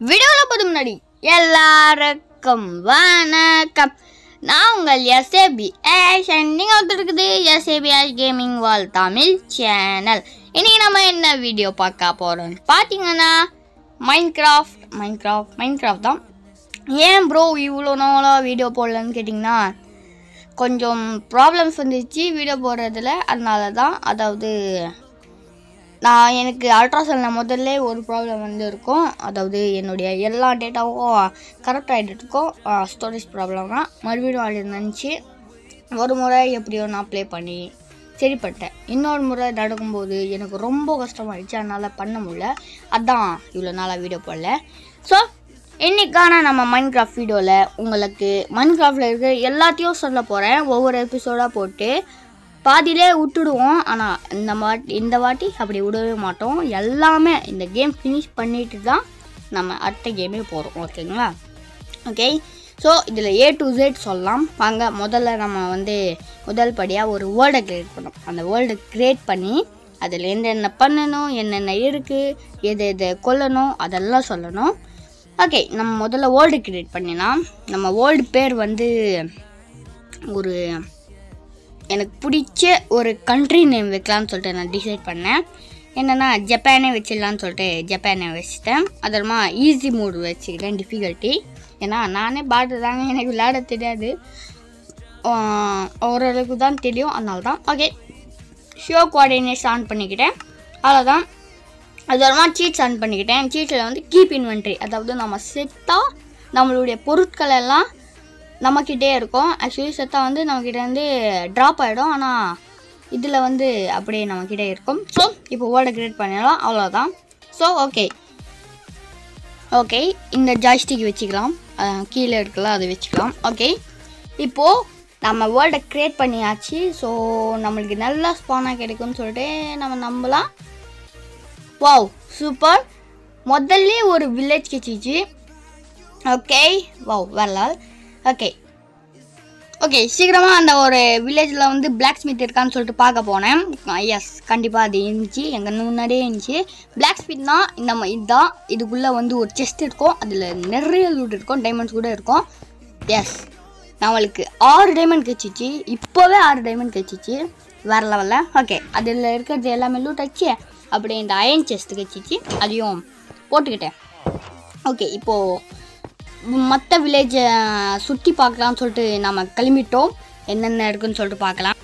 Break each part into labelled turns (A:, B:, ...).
A: வீடியோவில் போது முன்னாடி எல்லாருக்கும் வணக்கம் நான் உங்கள் எஸ்ஏபி ஆஷன் நீங்கள் வந்துருக்குது எஸ்ஏபி ஆஷ் கேமிங் வால் தமிழ் சேனல் இன்னைக்கு நம்ம என்ன வீடியோ பார்க்க போகிறோம் பார்த்தீங்கன்னா Minecraft Minecraft Minecraft தான் ஏன் ப்ரோ இவ்வளோ நாளாக வீடியோ போடலன்னு கேட்டிங்கன்னா கொஞ்சம் ப்ராப்ளம்ஸ் வந்துச்சு வீடியோ போடுறதுல அதனால தான் அதாவது நான் எனக்கு அல்ட்ராசவுண்டில் முதல்ல ஒரு ப்ராப்ளம் வந்து இருக்கும் அதாவது என்னுடைய எல்லா டேட்டாவும் கரெக்ட் ஆகிட்டு இருக்கும் ஸ்டோரேஜ் ப்ராப்ளம் தான் மறுபடியும் அது நினச்சி ஒரு முறை எப்படியோ நான் ப்ளே பண்ணி சரிப்பட்டேன் இன்னொரு முறை நடக்கும்போது எனக்கு ரொம்ப கஷ்டமாயிடுச்சு அதனால் பண்ண முடியல அதான் இவ்வளோ நாளாக வீடியோ போடல ஸோ இன்றைக்கான நம்ம மைண்ட் கிராஃப்ட் வீடியோவில் உங்களுக்கு மைண்ட் கிராஃப்டில் இருக்கிற எல்லாத்தையும் சொல்ல போகிறேன் ஒவ்வொரு எபிசோடாக போட்டு பாதியிலே விட்டுடுவோம் ஆனால் இந்த வாட்டி இந்த வாட்டி அப்படி விடவே மாட்டோம் எல்லாமே இந்த கேம் ஃபினிஷ் பண்ணிட்டு தான் நம்ம அடுத்த கேமே போகிறோம் ஓகேங்களா ஓகே ஸோ இதில் ஏ டு Z சொல்லலாம் வாங்க முதல்ல நம்ம வந்து முதல் படியாக ஒரு வேர்டை க்ரியேட் பண்ணோம் அந்த வேர்ல்டை க்ரியேட் பண்ணி அதில் என்னென்ன பண்ணணும் என்னென்ன இருக்குது எது எது கொல்லணும் அதெல்லாம் சொல்லணும் ஓகே நம்ம முதல்ல வேர்ல்டு க்ரியேட் பண்ணிடலாம் நம்ம வேர்ல்டு பேர் வந்து ஒரு எனக்கு பிடிச்ச ஒரு கண்ட்ரி நேம் வைக்கலான்னு சொல்லிட்டு நான் டிசைட் பண்ணேன் என்னென்னா ஜப்பானே வச்சிடலான்னு சொல்லிட்டு ஜப்பானே வச்சுட்டேன் அதுமா ஈஸி மூடு வச்சுக்கிட்டேன் டிஃபிகல்ட்டி ஏன்னா நானே பாட்டு தாங்க எனக்கு விளையாட தெரியாது ஆஹ் ஓரளவுக்கு தான் தெரியும் அதனால தான் ஓகே ஷோ கோஆர்டினேட்ஸ் ஆன் பண்ணிக்கிட்டேன் அவ்வளோதான் அதுவரமா சீட்ஸ் ஆன் பண்ணிக்கிட்டேன் சீட்டில் வந்து கீப் இன்வென்ட்ரி அதாவது நம்ம செத்தா நம்மளுடைய பொருட்கள் எல்லாம் நம்மக்கிட்டே இருக்கும் ஆக்சுவலி செத்தா வந்து நம்மக்கிட்ட வந்து ட்ராப் ஆகிடும் ஆனால் இதில் வந்து அப்படியே நம்மக்கிட்டே இருக்கும் ஸோ இப்போ வேர்டை கிரியேட் பண்ணிடலாம் அவ்வளோதான் ஸோ ஓகே ஓகே இந்த ஜாய்ஸ்டிக் வச்சுக்கலாம் அஹ் கீழே இருக்கலாம் அதை வச்சுக்கலாம் ஓகே இப்போது நம்ம வேர்ல்டை க்ரியேட் பண்ணியாச்சு ஸோ நம்மளுக்கு நல்லா ஸ்பானாக கிடைக்கும்னு சொல்லிட்டு நம்ம நம்பலாம் வாவ் சூப்பர் முதல்ல ஒரு வில்லேஜ் கிச்சிச்சு ஓகே வாவ் வரலால் ஓகே ஓகே சீக்கிரமாக அந்த ஒரு வில்லேஜில் வந்து பிளாக் ஸ்மித் இருக்கான்னு சொல்லிட்டு பார்க்க போனேன் எஸ் கண்டிப்பாக அது இருந்துச்சு எங்கள் முன்னாடியே இருந்துச்சு பிளாக் ஸ்மித்னா இந்த ம- இதுதான் இதுக்குள்ளே வந்து ஒரு செஸ்ட் இருக்கும் அதில் நிறைய லூட் இருக்கும் டைமண்ட்ஸ் கூட இருக்கும் எஸ் நம்மளுக்கு ஆறு டைமண்ட் கிடச்சிச்சு இப்போவே ஆறு டைமண்ட் கிடச்சிச்சு வேறு லெவலில் ஓகே அதில் இருக்கிறது எல்லாமே லூட் ஆச்சு அப்படியே இந்த அயன் செஸ்ட் கிடச்சிச்சு அதையும் போட்டுக்கிட்டேன் ஓகே இப்போது மற்ற வில்லேஜை சுற்றி பார்க்கலாம்னு சொல்லிட்டு நம்ம கிளம்பிட்டோம் என்னென்ன இருக்குன்னு சொல்லிட்டு பார்க்கலாம்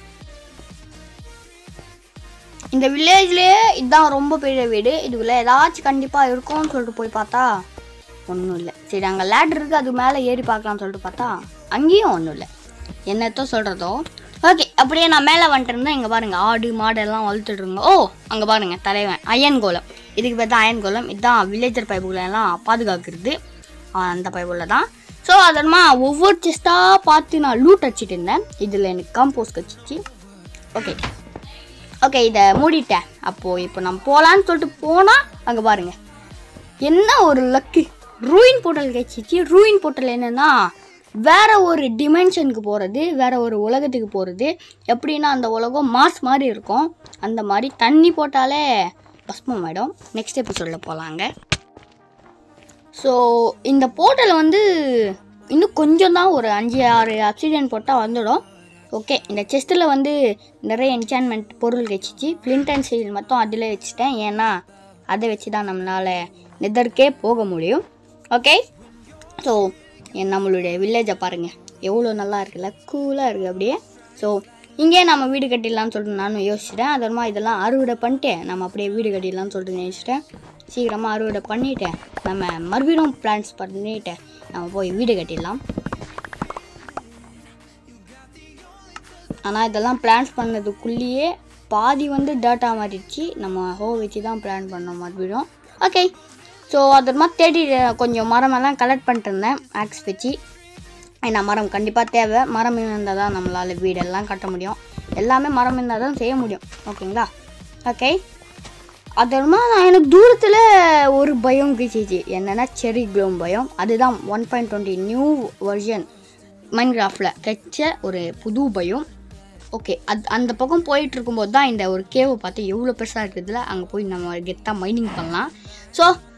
A: இந்த வில்லேஜ்லேயே இதுதான் ரொம்ப பெரிய வீடு இதுக்குள்ளே ஏதாச்சும் கண்டிப்பாக இருக்கும்னு சொல்லிட்டு போய் பார்த்தா ஒன்றும் இல்லை சரி அங்கே லேடர் இருக்குது அது மேலே ஏறி பார்க்கலாம்னு சொல்லிட்டு பார்த்தா அங்கேயும் ஒன்றும் இல்லை என்னத்தோ சொல்கிறதோ ஓகே அப்படியே நான் மேலே வந்துட்டு இருந்தேன் இங்கே பாருங்கள் ஆடு மாடு எல்லாம் வளர்த்துட்டு இருங்க ஓ அங்கே பாருங்கள் தலைவன் அயன் கோலம் இதுக்கு பேர் தான் அயன் கோலம் இதுதான் வில்லேஜர் பைப்புகளை எல்லாம் பாதுகாக்கிறது ஆ, அந்த பைப்புல தான் ஸோ அதனமா ஒவ்வொரு செஸ்ட்டாக பார்த்து நான் லூட் அடிச்சிட்டு இருந்தேன் இதில் எனக்கு காம்போஸ் கச்சிச்சு ஓகே ஓகே இதை மூடிட்டேன் அப்போது இப்போ நம்ம போகலான்னு சொல்லிட்டு போனால் அங்கே பாருங்க என்ன ஒரு லக்கு ரூயின் போர்ட்டல் கிடைச்சிச்சு ரூயின் போர்ட்டல் என்னன்னா வேற ஒரு டிமென்ஷனுக்கு போகிறது வேற ஒரு உலகத்துக்கு போகிறது எப்படின்னா அந்த உலகம் மாஸ் மாதிரி இருக்கும் அந்த மாதிரி தண்ணி போட்டாலே பஸ்மம் ஆகிடும் நெக்ஸ்ட் எபிசோடில் போகலாங்க ஸோ இந்த போர்ட்டல் வந்து இன்னும் கொஞ்சம் தான் ஒரு அஞ்சு ஆறு அப்சிடியன் போட்டால் வந்துடும் ஓகே இந்த செஸ்ட்டில் வந்து நிறைய என்சான்மெண்ட் பொருள் வச்சிச்சு ஃப்ளிண்ட் அண்ட் ஸ்டீல் மட்டும் அதில் வச்சுட்டேன் ஏன்னா அதை வச்சு தான் நம்மளால் நெதர்க்கே போக முடியும் ஓகே ஸோ நம்மளுடைய வில்லேஜை பாருங்கள் எவ்வளோ நல்லா இருக்குல்ல கூலாக இருக்குது அப்படியே ஸோ இங்கே நம்ம வீடு கட்டிடலாம்னு சொல்லிட்டு நானும் யோசிச்சிட்டேன் அதமா இதெல்லாம் அறுவடை பண்ணிட்டு நம்ம அப்படியே வீடு கட்டிடலாம்னு சொல்லிட்டு நினச்சிட்டேன் சீக்கிரமாக அறுவடை பண்ணிவிட்டு நம்ம மறுபடியும் பிளான்ஸ் பண்ணிவிட்டு நம்ம போய் வீடு கட்டிடலாம் ஆனால் இதெல்லாம் பிளான்ஸ் பண்ணதுக்குள்ளேயே பாதி வந்து டேட்டா மாறிடுச்சு நம்ம ஹோ வச்சு தான் பிளான் பண்ணோம் மறுபடியும் ஓகே ஸோ அது மாதிரி தேடி கொஞ்சம் மரமெல்லாம் கலெக்ட் பண்ணிட்டு இருந்தேன் ஆக்ஸ் வச்சு ஏன்னா மரம் கண்டிப்பாக தேவை மரம் இருந்தால் தான் நம்மளால் வீடெல்லாம் கட்ட முடியும் எல்லாமே மரம் இருந்தால் தான் செய்ய முடியும் ஓகேங்களா ஓகே அதுமா எனக்கு தூரத்தில் ஒரு பயம் கிச்சிச்சு என்னென்னா செரி க்ளோம் பயம் அதுதான் one point twenty new version மைன்கிராஃப்டில் கிடைச்ச ஒரு புது பயம் ஓகே அது அந்த பக்கம் போயிட்டு இருக்கும்போது தான் இந்த ஒரு கேவை பார்த்து எவ்வளோ பெருசாக இருக்குதுல அங்கே போய் நம்ம கெத்தாக மைனிங் பண்ணலாம் ஸோ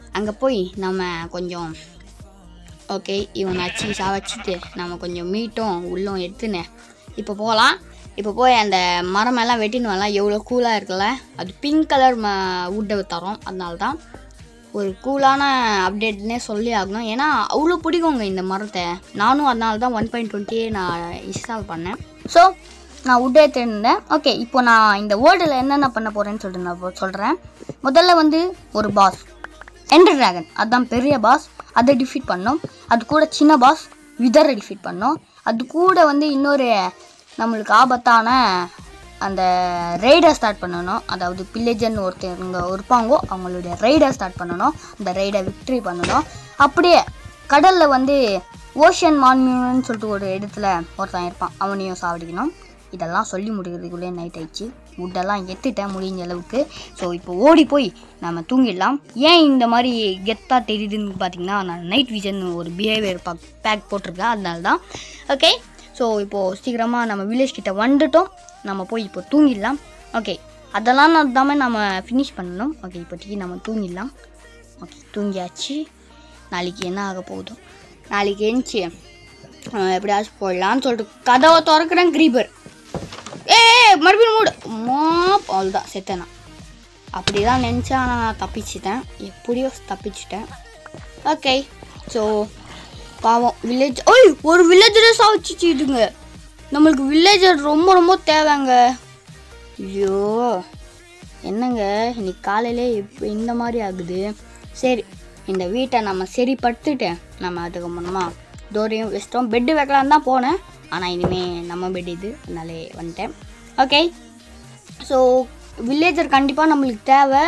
A: அங்கே போய் நம்ம கொஞ்சம் ஓகே இவனை அச்சு சாவச்சிட்டு நம்ம கொஞ்சம் மீட்டும் உள்ளும் எடுத்துனேன் இப்போ போகலாம் இப்போ போய் அந்த மரமெல்லாம் வெட்டின்னு வரலாம் எவ்வளோ கூலாக இருக்குல்ல அது பிங்க் கலர் ம வுட்டை தரோம் அதனால தான் ஒரு கூலான அப்டேட்னே சொல்லி ஆகணும் ஏன்னா அவ்வளோ பிடிக்குங்க இந்த மரத்தை நானும் அதனால தான் ஒன் பாயிண்ட் டுவெண்ட்டியே நான் இன்ஸ்டால் பண்ணேன் ஸோ நான் வுட் எடுத்துருந்தேன் ஓகே இப்போ நான் இந்த வேர்ல்டில் என்னென்ன பண்ண போகிறேன்னு சொல்லிட்டு நான் சொல்கிறேன் முதல்ல வந்து ஒரு பாஸ் எண்டர் டிராகன் அதுதான் பெரிய பாஸ் அதை டிஃபீட் பண்ணோம் அது கூட சின்ன பாஸ் விதரை டிஃபீட் பண்ணோம் அது கூட வந்து இன்னொரு நம்மளுக்கு ஆபத்தான அந்த ரெய்டை ஸ்டார்ட் பண்ணணும் அதாவது பில்லேஜர்னு ஒருத்தவங்க இருப்பாங்கோ அவங்களுடைய ரெய்டை ஸ்டார்ட் பண்ணணும் அந்த ரெய்டை விக்ட்ரி பண்ணணும் அப்படியே கடலில் வந்து ஓஷன் மான்மியூன்னு சொல்லிட்டு ஒரு இடத்துல ஒருத்தன் இருப்பான் அவனையும் சாவடிக்கணும் இதெல்லாம் சொல்லி முடிக்கிறதுக்குள்ளே நைட் ஆயிடுச்சு வுட்டெல்லாம் எத்துட்டேன் முடிஞ்ச அளவுக்கு ஸோ இப்போ ஓடி போய் நம்ம தூங்கிடலாம் ஏன் இந்த மாதிரி கெத்தாக தெரியுதுன்னு பார்த்தீங்கன்னா நான் நைட் விஷன் ஒரு பிஹேவியர் பேக் பேக் போட்டிருக்கேன் அதனால தான் ஓகே ஸோ இப்போது சீக்கிரமாக நம்ம வில்லேஜ் கிட்ட வந்துட்டோம் நம்ம போய் இப்போ தூங்கிடலாம் ஓகே அதெல்லாம் நான் தாம நம்ம ஃபினிஷ் பண்ணணும் ஓகே இப்போதைக்கு நம்ம தூங்கிடலாம் ஓகே தூங்கியாச்சு நாளைக்கு என்ன ஆக போகுதோ நாளைக்கு எழுந்துச்சி எப்படியாச்சும் போடலான்னு சொல்லிட்டு கதவை திறக்கிறேன் கிரீபர் ஏ மறுபடியும் மூடு மாப் அவ்வளோதான் செத்தேன் நான் அப்படி தான் நினச்சேன் ஆனால் நான் தப்பிச்சிட்டேன் எப்படியோ தப்பிச்சிட்டேன் ஓகே ஸோ பாவம் வில்லேஜ் ஓய் ஒரு வில்லேஜரே சாவிச்சிச்சு இதுங்க நம்மளுக்கு வில்லேஜர் ரொம்ப ரொம்ப தேவைங்க ஐயோ என்னங்க இன்னைக்கு காலையிலே இப்போ இந்த மாதிரி ஆகுது சரி இந்த வீட்டை நம்ம சரிப்படுத்திட்டு நம்ம அதுக்கப்புறமா டோரையும் வச்சிட்டோம் பெட்டு வைக்கலான்னு தான் போனேன் ஆனால் இனிமேல் நம்ம பெட் இது அதனாலே வந்துட்டேன் ஓகே ஸோ வில்லேஜர் கண்டிப்பாக நம்மளுக்கு தேவை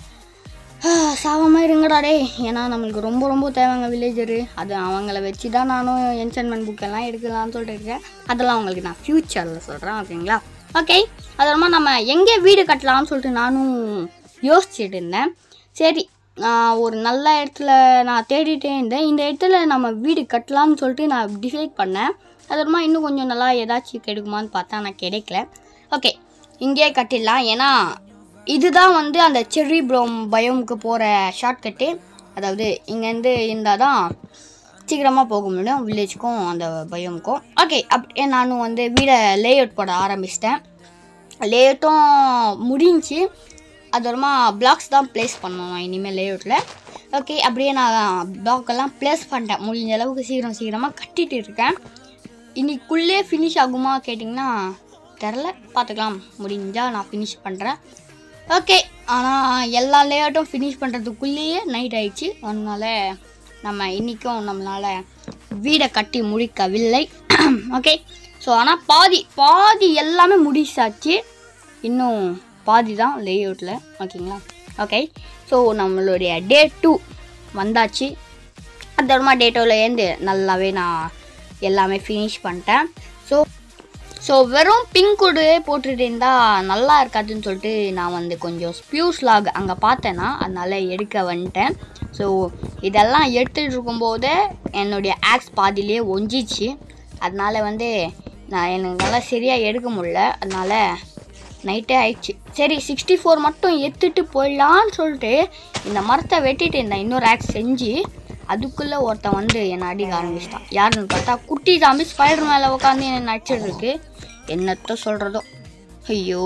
A: சாவாமல் இருங்கடா டே ஏன்னா நம்மளுக்கு ரொம்ப ரொம்ப தேவைங்க வில்லேஜரு அது அவங்கள வச்சு தான் நானும் என்சன்மெண்ட் புக்கெல்லாம் எடுக்கலாம்னு சொல்லிட்டு இருக்கேன் அதெல்லாம் உங்களுக்கு நான் ஃப்யூச்சரில் சொல்கிறேன் ஓகேங்களா ஓகே அதுமா நம்ம எங்கே வீடு கட்டலாம்னு சொல்லிட்டு நானும் யோசிச்சுட்டு இருந்தேன் சரி நான் ஒரு நல்ல இடத்துல நான் தேடிட்டே இருந்தேன் இந்த இடத்துல நம்ம வீடு கட்டலாம்னு சொல்லிட்டு நான் டிசைட் பண்ணேன் அதுமா இன்னும் கொஞ்சம் நல்லா ஏதாச்சும் கிடைக்குமான்னு பார்த்தா நான் கிடைக்கல ஓகே இங்கேயே கட்டிடலாம் ஏன்னா இதுதான் வந்து அந்த செர்ரி ப்ரோம் பயோமுக்கு போகிற ஷார்ட்கட்டு அதாவது இங்கேருந்து இருந்தால் தான் சீக்கிரமாக போக முடியும் வில்லேஜுக்கும் அந்த பயோமுக்கும் ஓகே அப்படியே நானும் வந்து வீடை லேஅவுட் போட ஆரம்பிச்சிட்டேன் லேஅவுட்டும் முடிஞ்சு அதுவரமா பிளாக்ஸ் தான் ப்ளேஸ் பண்ணணும் இனிமேல் லேஅவுட்டில் ஓகே அப்படியே நான் பிளாக்கெல்லாம் ப்ளேஸ் பண்ணிட்டேன் முடிஞ்ச அளவுக்கு சீக்கிரம் சீக்கிரமாக கட்டிட்டு இருக்கேன் இன்னைக்குள்ளே ஃபினிஷ் ஆகுமா கேட்டிங்கன்னா தெரில பார்த்துக்கலாம் முடிஞ்சால் நான் ஃபினிஷ் பண்ணுறேன் ஓகே ஆனால் எல்லா லேஅவுட்டும் ஃபினிஷ் பண்ணுறதுக்குள்ளேயே நைட் ஆயிடுச்சு அதனால நம்ம இன்றைக்கும் நம்மளால் வீடை கட்டி முடிக்கவில்லை ஓகே ஸோ ஆனால் பாதி பாதி எல்லாமே முடிச்சாச்சு இன்னும் பாதி தான் லேஅவுட்டில் ஓகேங்களா ஓகே ஸோ நம்மளுடைய டே டூ வந்தாச்சு அதுக்கப்புறமா டே டூலேருந்து நல்லாவே நான் எல்லாமே ஃபினிஷ் பண்ணிட்டேன் ஸோ ஸோ வெறும் பிங்க் கோடு போட்டுட்டு இருந்தால் நல்லா இருக்காதுன்னு சொல்லிட்டு நான் வந்து கொஞ்சம் ஸ்பியூஸ் லாக் அங்கே பார்த்தேன்னா அதனால் எடுக்க வந்துட்டேன் ஸோ இதெல்லாம் எடுத்துகிட்டு இருக்கும்போது என்னுடைய ஆக்ஸ் பாதியிலே ஒஞ்சிச்சு அதனால் வந்து நான் எனக்கு நல்லா சரியாக எடுக்க முடியல அதனால் நைட்டே ஆயிடுச்சு சரி சிக்ஸ்டி ஃபோர் மட்டும் எடுத்துட்டு போயிடலான்னு சொல்லிட்டு இந்த மரத்தை வெட்டிட்டு இருந்தேன் இன்னொரு ஆக்ஸ் செஞ்சு அதுக்குள்ளே ஒருத்தன் வந்து என்னை அடிக்க ஆரம்பிச்சிட்டான் யாருன்னு பார்த்தா குட்டி சாமி ஸ்பைடர் மேலே உட்காந்து என்னை நடிச்சிட்டு இருக்கு என்னத்த சொல்கிறதோ ஐயோ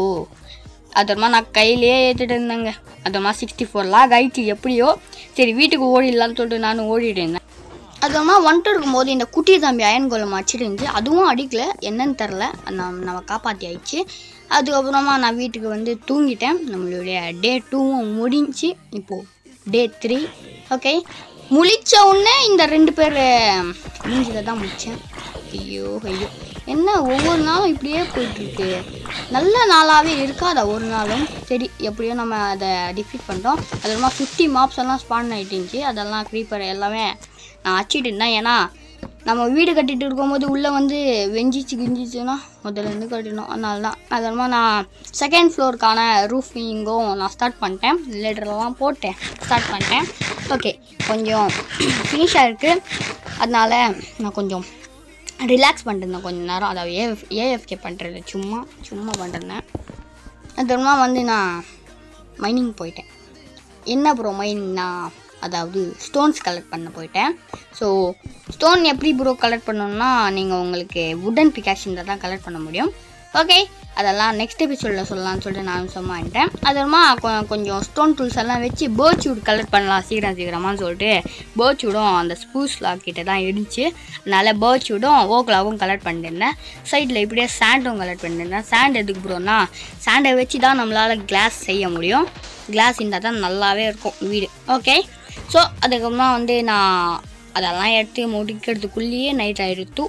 A: அதுமா நான் கையிலேயே ஏற்றிட்டு இருந்தேங்க அதுமா சிக்ஸ்டி ஃபோர் லாக் ஆயிடுச்சு எப்படியோ சரி வீட்டுக்கு ஓடிடலான்னு சொல்லிட்டு நானும் ஓடிட்டு இருந்தேன் அதுமா வந்துட்டு இருக்கும்போது இந்த குட்டி தம்பி அயன் கோலம் அடிச்சிட்டு இருந்துச்சு அதுவும் அடிக்கல என்னன்னு தெரில நம்ம நம்ம காப்பாற்றி ஆயிடுச்சு அதுக்கப்புறமா நான் வீட்டுக்கு வந்து தூங்கிட்டேன் நம்மளுடைய டே டூவும் முடிஞ்சு இப்போது டே த்ரீ ஓகே முழிச்ச உடனே இந்த ரெண்டு பேர் மூஞ்சில தான் முடித்தேன் ஐயோ ஐயோ என்ன ஒவ்வொரு நாளும் இப்படியே போயிட்டுருக்கு நல்ல நாளாகவே இருக்காதா ஒரு நாளும் சரி எப்படியோ நம்ம அதை டிஃபீட் பண்ணிட்டோம் அது ரொம்ப ஃபிஃப்டி மாப்ஸ் எல்லாம் ஸ்பான் ஆகிட்டு இருந்துச்சு அதெல்லாம் க்ரீப்பர் எல்லாமே நான் அச்சிட்டு இருந்தேன் ஏன்னா நம்ம வீடு கட்டிட்டு இருக்கும்போது உள்ளே வந்து வெஞ்சிச்சு கிஞ்சிச்சுன்னா முதல்ல இருந்து கட்டணும் அதனால தான் அதனால நான் செகண்ட் ஃப்ளோருக்கான ரூஃபிங்கும் நான் ஸ்டார்ட் பண்ணிட்டேன் லெட்டர்லாம் போட்டேன் ஸ்டார்ட் பண்ணிட்டேன் ஓகே கொஞ்சம் ஃபினிஷாக இருக்குது அதனால நான் கொஞ்சம் ரிலாக்ஸ் பண்ணிருந்தேன் கொஞ்ச நேரம் அதாவது ஏஎஃப் ஏஎஃப்கே பண்ணுறது சும்மா சும்மா பண்ணிருந்தேன் அதுக்கப்புறமா வந்து நான் மைனிங் போயிட்டேன் என்ன ப்ரோ மைனிங்னா அதாவது ஸ்டோன்ஸ் கலெக்ட் பண்ண போயிட்டேன் ஸோ ஸ்டோன் எப்படி ப்ரோ கலெக்ட் பண்ணணும்னா நீங்கள் உங்களுக்கு வுடன் பிகாக்ஸ் இருந்தால் தான் கலெக்ட் பண்ண முடியும் ஓகே அதெல்லாம் நெக்ஸ்ட் எபிசோடில் சொல்லலாம்னு சொல்லிட்டு நான் சும்மா ஆகிட்டேன் அதுமா கொஞ்சம் ஸ்டோன் டூல்ஸ் எல்லாம் வச்சு பேர்ச் வுட் கலெக்ட் பண்ணலாம் சீக்கிரம் சீக்கிரமான்னு சொல்லிட்டு பேர்ச் வுடும் அந்த ஸ்பூஸ் லாக் கிட்ட தான் இருந்துச்சு அதனால் பேர்ச் வுடும் ஓக்லாவும் கலெக்ட் பண்ணிருந்தேன் சைடில் இப்படியே சாண்டும் கலெக்ட் பண்ணிருந்தேன் சாண்ட் எதுக்கு ப்ரோனா சாண்டை வச்சு தான் நம்மளால் கிளாஸ் செய்ய முடியும் கிளாஸ் இருந்தால் தான் நல்லாவே இருக்கும் வீடு ஓகே ஸோ அதுக்கப்புறமா வந்து நான் அதெல்லாம் எடுத்து முடிக்கிறதுக்குள்ளேயே நைட் ஆகிடுத்து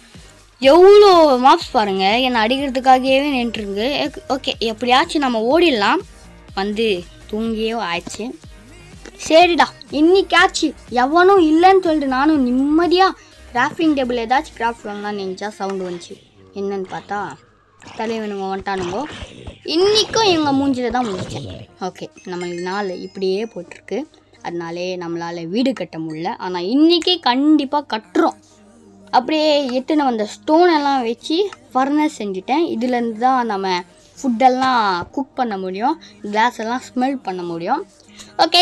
A: எவ்வளோ மாப்ஸ் பாருங்கள் என்னை அடிக்கிறதுக்காகவே நின்றுருக்கு ஓகே எப்படியாச்சும் நம்ம ஓடிடலாம் வந்து தூங்கியே ஆயிடுச்சு சரிடா இன்னைக்காச்சு எவனும் இல்லைன்னு சொல்லிட்டு நானும் நிம்மதியாக கிராஃப்டிங் டேபிள் ஏதாச்சும் கிராஃப்ட் பண்ணலாம் நினச்சா சவுண்டு வந்துச்சு என்னன்னு பார்த்தா தலைவனுங்க வந்துட்டானுங்கோ இன்றைக்கும் எங்கள் மூஞ்சில தான் முடிச்சேன் ஓகே நம்மளுக்கு நாள் இப்படியே போட்டிருக்கு அதனாலே நம்மளால் வீடு கட்ட முடியல ஆனால் இன்றைக்கி கண்டிப்பாக கட்டுறோம் அப்படியே எட்டுன வந்த ஸ்டோன் எல்லாம் வச்சு ஃபர்னஸ் செஞ்சுட்டேன் இதுலேருந்து தான் நம்ம ஃபுட்டெல்லாம் குக் பண்ண முடியும் கிளாஸ் எல்லாம் ஸ்மெல் பண்ண முடியும் ஓகே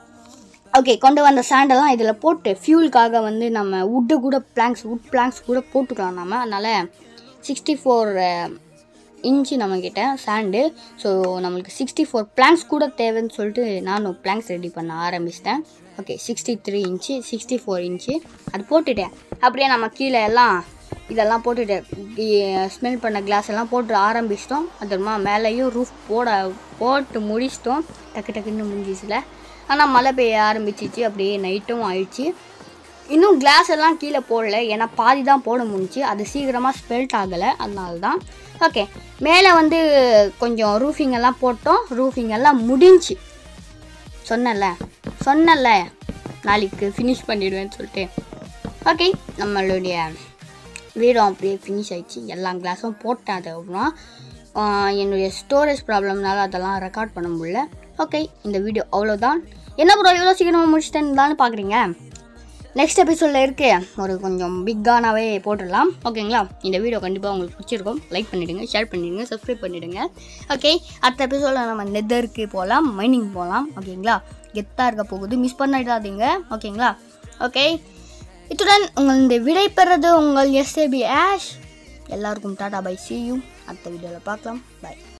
A: ஓகே கொண்டு வந்த சாண்டெல்லாம் இதில் போட்டு ஃபியூலுக்காக வந்து நம்ம வுட்டு கூட பிளாங்க்ஸ் வுட் பிளாங்க்ஸ் கூட போட்டுக்கலாம் நம்ம அதனால் சிக்ஸ்டி ஃபோர் இன்ச்சு நம்மக்கிட்ட சாண்டு ஸோ நம்மளுக்கு சிக்ஸ்டி ஃபோர் பிளாங்க்ஸ் கூட தேவைன்னு சொல்லிட்டு நானும் பிளாங்க்ஸ் ரெடி பண்ண ஆரம்பிச்சிட்டேன் okay sixty three inch sixty four inch அது போட்டுட்டேன் அப்படியே நம்ம கீழே எல்லாம் இதெல்லாம் போட்டுட்டு ஸ்மெல் பண்ண கிளாஸ் எல்லாம் போட்டு ஆரம்பிச்சிட்டோம் அதுமா மேலேயும் ரூஃப் போட போட்டு முடிச்சிட்டோம் டக்கு டக்குன்னு முடிஞ்சிச்சுல ஆனால் மழை பெய்ய ஆரம்பிச்சிச்சு அப்படியே நைட்டும் ஆயிடுச்சு இன்னும் கிளாஸ் எல்லாம் கீழே போடல ஏன்னா பாதி தான் போட முடிஞ்சுச்சு அது சீக்கிரமாக ஸ்பெல்ட் ஆகலை அதனால தான் ஓகே மேலே வந்து கொஞ்சம் ரூஃபிங் எல்லாம் போட்டோம் ரூஃபிங் எல்லாம் முடிஞ்சு சொன்னல சொன்னல நாளைக்கு ஃபினிஷ் பண்ணிடுவேன்னு சொல்லிட்டு ஓகே நம்மளுடைய வீடும் அப்படியே ஃபினிஷ் ஆயிடுச்சு எல்லா கிளாஸும் போட்டேன் அதுக்கப்புறம் ஆஹ் என்னுடைய ஸ்டோரேஜ் ப்ராப்ளம்னால அதெல்லாம் ரெக்கார்ட் பண்ண முடியல ஓகே இந்த வீடியோ அவ்வளோதான் என்ன ப்ரோ இவ்வளோ சீக்கிரமாக முடிச்சிட்டேன்னு பார்க்குறீங்க நெக்ஸ்ட் எபிசோடில் இருக்கு ஒரு கொஞ்சம் பிக்கானாவே போட்டுடலாம் ஓகேங்களா இந்த வீடியோ கண்டிப்பாக உங்களுக்கு பிடிச்சிருக்கும் லைக் பண்ணிவிடுங்க ஷேர் பண்ணிவிடுங்க சப்ஸ்கிரைப் பண்ணிவிடுங்க ஓகே அடுத்த எபிசோடில் நம்ம நெதருக்கு போகலாம் மைனிங் போகலாம் ஓகேங்களா கெத்தாக இருக்க போகுது மிஸ் பண்ணிடாதீங்க ஓகேங்களா ஓகே இத்துடன் உங்கள் இந்த விடை பெறது உங்கள் எஸ்ஏபி ஆஷ் எல்லாருக்கும் டாடா பை சி யூ அடுத்த வீடியோவில் பார்க்கலாம் பை